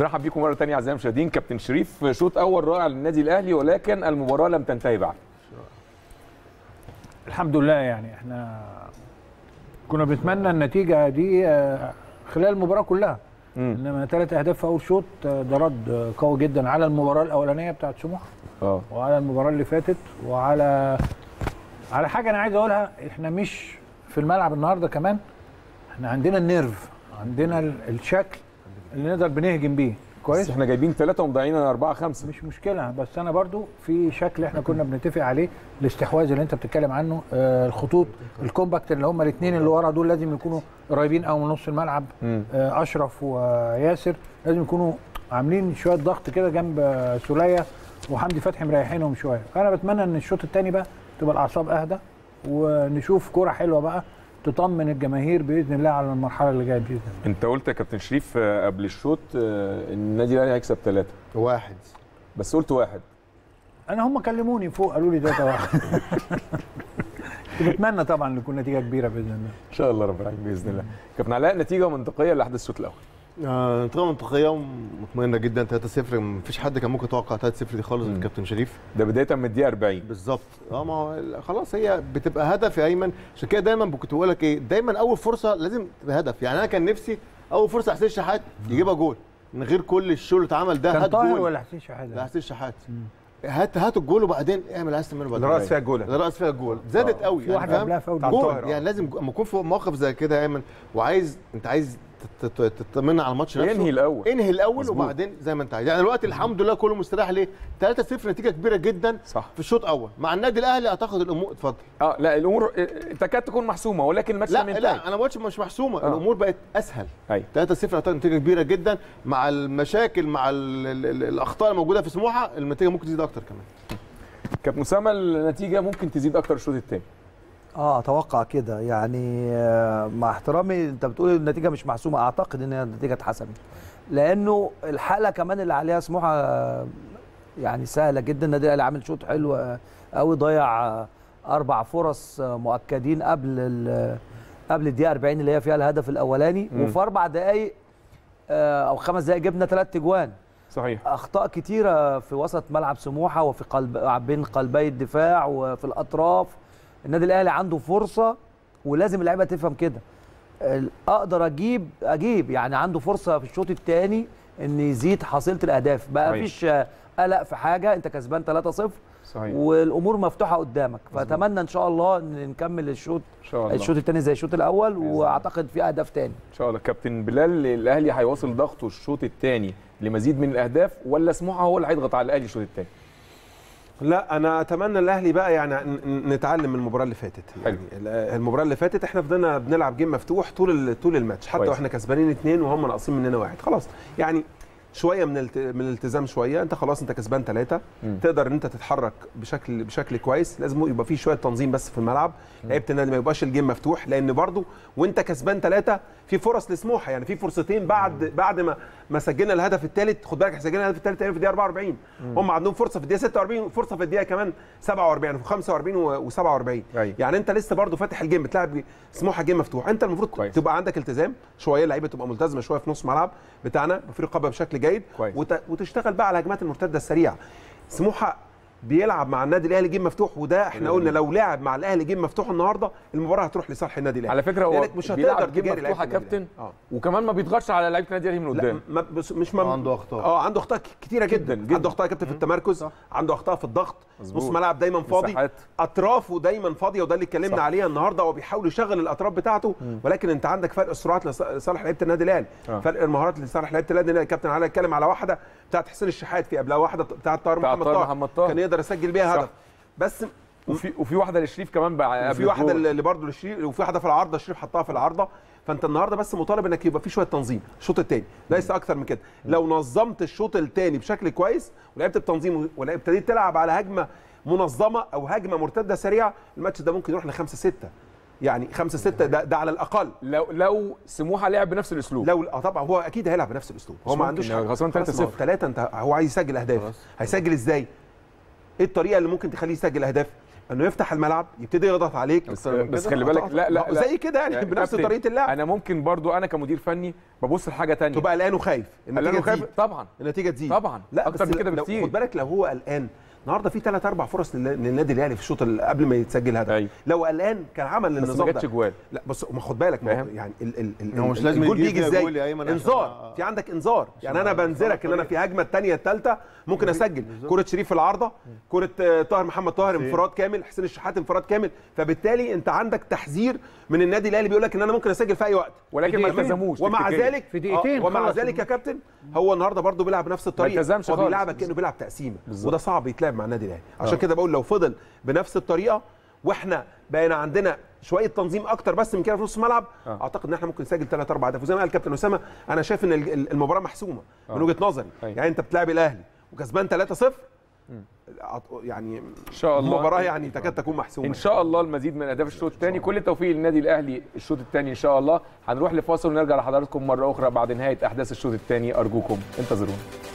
بنرحب بيكم مره ثانيه اعزائي المشاهدين كابتن شريف شوط اول رائع للنادي الاهلي ولكن المباراه لم تنتهي بعد الحمد لله يعني احنا كنا بنتمنى النتيجه دي آه، خلال المباراه كلها مم. انما ثلاث اهداف في اول شوط آه، ده رد آه، قوي جدا على المباراه الاولانيه بتاعت سموحه اه وعلى المباراه اللي فاتت وعلى على حاجه انا عايز اقولها احنا مش في الملعب النهارده كمان احنا عندنا النيرف عندنا ال- الشكل اللي نقدر بنهجم بيه بس كويس احنا جايبين ثلاثه ومضيعين اربعه خمسه مش مشكله بس انا برضو في شكل احنا كنا بنتفق عليه الاستحواذ اللي انت بتتكلم عنه آه الخطوط الكومباكت اللي هم الاثنين اللي ورا دول لازم يكونوا قريبين قوي من نص الملعب مم. آه اشرف وياسر لازم يكونوا عاملين شويه ضغط كده جنب آه، سوليه وحمدي فتحي مريحينهم شويه فانا بتمنى ان الشوط الثاني بقى تبقى الاعصاب اهدى ونشوف كوره حلوه بقى تطمن الجماهير باذن الله على المرحله اللي جايه باذن الله انت قلت يا كابتن شريف آه، قبل الشوط آه، ان النادي الاهلي هيكسب ثلاثه واحد بس قلت واحد انا هم كلموني فوق قالوا لي ده واحد كنت بتمنى طبعا ان تكون نتيجه كبيره باذن الله ان شاء الله رب العالمين باذن الله كابتن علاء نتيجه منطقيه لاحداث الشوط الاول آه، نتيجه منطقيه ومطمئنه جدا 3-0 مفيش حد كان ممكن يتوقع 3-0 دي خالص مم. الكابتن شريف ده بدايه من الدقيقه 40 بالظبط اه ما هو خلاص هي بتبقى هدف يا ايمن عشان كده دايما كنت بقول لك ايه دايما اول فرصه لازم تبقى هدف يعني انا كان نفسي اول فرصه حسين شحات يجيبها جول من غير كل الشغل اللي اتعمل ده كان هات طاهر جول ولا حسين شحاته؟ لا حسين شحات هات هات الجول وبعدين اعمل عايز تعمله بعدين اللي رأس فيها الجولة. اللي رأس فيها الجول زادت قوي في واحده قبلها فاول بتاع جول طاهر، آه. يعني لازم اما يكون في موقف زي كده يا ايمن وعايز انت عايز تت- تت- تطمن على الماتش نفسه ينهي الأول. انهي الاول مظبوط. وبعدين زي ما انت عايز يعني دلوقتي الحمد لله كله مستريح ليه 3-0 نتيجه كبيره جدا صح في الشوط الاول مع النادي الاهلي اعتقد الامور اتفضل اه لا الامور آه، تكاد تكون محسومه ولكن الماتش لا لم ينتهي لا انا ما قلتش مش محسومه آه. الامور بقت اسهل ايوه 3-0 اعتقد نتيجه كبيره جدا مع المشاكل مع ال ال ال الاخطاء الموجوده في سموحه النتيجه ممكن تزيد اكتر كمان كابتن اسامه النتيجه ممكن تزيد اكتر الشوط الثاني اه اتوقع كده يعني آه، مع احترامي انت بتقول النتيجه مش محسومه اعتقد ان النتيجه اتحسمت لانه الحاله كمان اللي عليها سموحه آه، يعني سهله جدا النادي الاهلي عامل شوط حلو آه، قوي ضيع آه، اربع فرص آه، مؤكدين قبل ال- قبل الدقيقه 40 اللي هي فيها الهدف الاولاني مم. وفي اربع دقائق آه، او خمس دقائق جبنا ثلاث اجوان صحيح اخطاء كتيره في وسط ملعب سموحه وفي قلب بين قلبي الدفاع وفي الاطراف النادي الاهلي عنده فرصه ولازم اللعيبه تفهم كده ال- اقدر اجيب اجيب يعني عنده فرصه في الشوط الثاني ان يزيد حصيله الاهداف بقى صحيح. مفيش آه، قلق في حاجه انت كسبان 3-0 صحيح والامور مفتوحه قدامك فاتمنى ان شاء الله ان نكمل الشوط ان شاء الله الشوط الثاني زي الشوط الاول واعتقد في اهداف تاني ان شاء الله كابتن بلال الاهلي هيواصل ضغطه الشوط الثاني لمزيد من الاهداف ولا سموحه هو اللي هيضغط على الاهلي الشوط الثاني لا انا اتمنى الاهلي بقى يعني ن- ن- نتعلم من المباراه اللي فاتت يعني ال- المباراه اللي فاتت احنا فضلنا بنلعب جيم مفتوح طول ال- طول الماتش حتى كويس. واحنا كسبانين اثنين وهم ناقصين مننا واحد خلاص يعني شويه من الت... من الالتزام شويه انت خلاص انت كسبان ثلاثه مم. تقدر ان انت تتحرك بشكل بشكل كويس لازم يبقى في شويه تنظيم بس في الملعب لعيبه النادي ما يبقاش الجيم مفتوح لان برضو وانت كسبان ثلاثه في فرص لسموحه يعني في فرصتين بعد بعد ما ما سجلنا الهدف الثالث خد بالك احنا سجلنا الهدف الثالث تقريبا في الدقيقه 44 هم عندهم فرصه في الدقيقه 46 فرصه في الدقيقه كمان 47 يعني في 45 و47 أيوة. يعني انت لسه برضو فاتح الجيم بتلعب سموحه جيم مفتوح انت المفروض كويس. تبقى عندك التزام شويه اللعيبه تبقى ملتزمه شويه في نص ملعب بتاعنا في رقابه بشكل جيد كويس. وت... وتشتغل بقى على الهجمات المرتده السريعه سموحه بيلعب مع النادي الاهلي جيم مفتوح وده احنا قلنا لو لعب مع الاهلي جيم مفتوح النهارده المباراه هتروح لصالح النادي الاهلي على فكره هو لأنك مش بيلعب هتقدر جيم تجاري مفتوحه لعيبة كابتن النادي الأهلي. اه وكمان ما بيضغطش على لعيبه النادي الاهلي من لا قدام ما بس مش ما عنده أخطاء. اه عنده اخطاء كتيره جدا, جداً، جداً. عنده اخطاء يا كابتن في التمركز عنده اخطاء في الضغط مظبوط. نص ملعب دايما فاضي مساحات. اطرافه دايما فاضيه وده اللي اتكلمنا صح. عليه النهارده هو بيحاول يشغل الاطراف بتاعته ولكن انت عندك فرق السرعات لص- لصالح لعيبه النادي الاهلي آه. فرق المهارات لصالح لعيبه النادي الاهلي كابتن علي اتكلم على واحده بتاعت حسين الشحات في قبلها واحده بتاعت طاهر بتاعت محمد طاهر طاهر محمد طاهر. كان يقدر يسجل بيها صح. هدف بس وفي وفي واحده لشريف كمان بقى وفي قبل واحده الجول. اللي برضه للشريف وفي واحده في العارضه الشريف حطها في العارضه فانت النهارده بس مطالب انك يبقى في شويه تنظيم الشوط الثاني ليس اكثر من كده لو نظمت الشوط الثاني بشكل كويس ولعبت بتنظيم وابتديت تلعب على هجمه منظمه او هجمه مرتده سريعه الماتش ده ممكن يروح ل 5 6 يعني 5 6 ده, ده على الاقل لو لو سموحه لعب بنفس الاسلوب لو اه طبعا هو اكيد هيلعب بنفس الاسلوب هو مش ما ممكن، عندوش يعني خسران 3-0. 3 انت هو عايز يسجل اهداف خلاص. هيسجل ازاي ايه الطريقه اللي ممكن تخليه يسجل اهداف انه يفتح الملعب يبتدي يضغط عليك بس- أكتر من بس كده. خلي بالك- لا- لا- لا. زي كده يعني يا بنفس كابتن، طريقه اللعب انا ممكن برضو انا كمدير فني ببص لحاجه تانية تبقى قلقان وخايف قال النتيجه له خايف تزيد طبعا النتيجه تزيد طبعا لا اكتر بس من كده لو- بكتير خد بالك لو هو قلقان النهارده في ثلاث اربع فرص لل- للنادي الاهلي في الشوط اللي قبل ما يتسجل هدف أيوة. لو قلقان كان عمل بس ما النظام جاتش ده جوال لا بص ما خد بالك ما هو فاهم؟ يعني ال ال ال هو مش ال- لازم الجول يجيب بيجي فيها ازاي جول يا أيمن عشان- انذار آه. في عندك انذار يعني انا عشان بنذرك ان انا في هجمه الثانيه الثالثه ممكن اسجل كره شريف في العارضه كره آه، طاهر محمد طاهر انفراد كامل حسين الشحات انفراد كامل فبالتالي انت عندك تحذير من النادي الاهلي بيقول لك ان انا ممكن اسجل في اي وقت ولكن في ما دقيقتين. التزموش ومع تكتيكيا. ذلك في دقيقتين آه، ومع خلص ذلك يا كابتن هو النهارده برضه بيلعب بنفس الطريقه التزمش هو خالص. بيلعبك كانه بيلعب تقسيمه بالظبط. وده صعب يتلعب مع النادي الاهلي عشان كده بقول لو فضل بنفس الطريقه واحنا بقينا عندنا شويه تنظيم اكتر بس من كده في نص الملعب آه. اعتقد ان احنا ممكن نسجل ثلاث اربع اهداف وزي ما قال الكابتن اسامه انا شايف ان ال- ال- المباراه محسومه من آه. وجهه نظري أيوة. يعني انت بتلعب الاهلي وكسبان 3-0 يعني ان شاء الله المباراه يعني تكاد تكون محسومه ان شاء الله المزيد من اهداف الشوط الثاني كل التوفيق للنادي الاهلي الشوط الثاني ان شاء الله هنروح لفاصل ونرجع لحضراتكم مره اخرى بعد نهايه احداث الشوط الثاني ارجوكم انتظرونا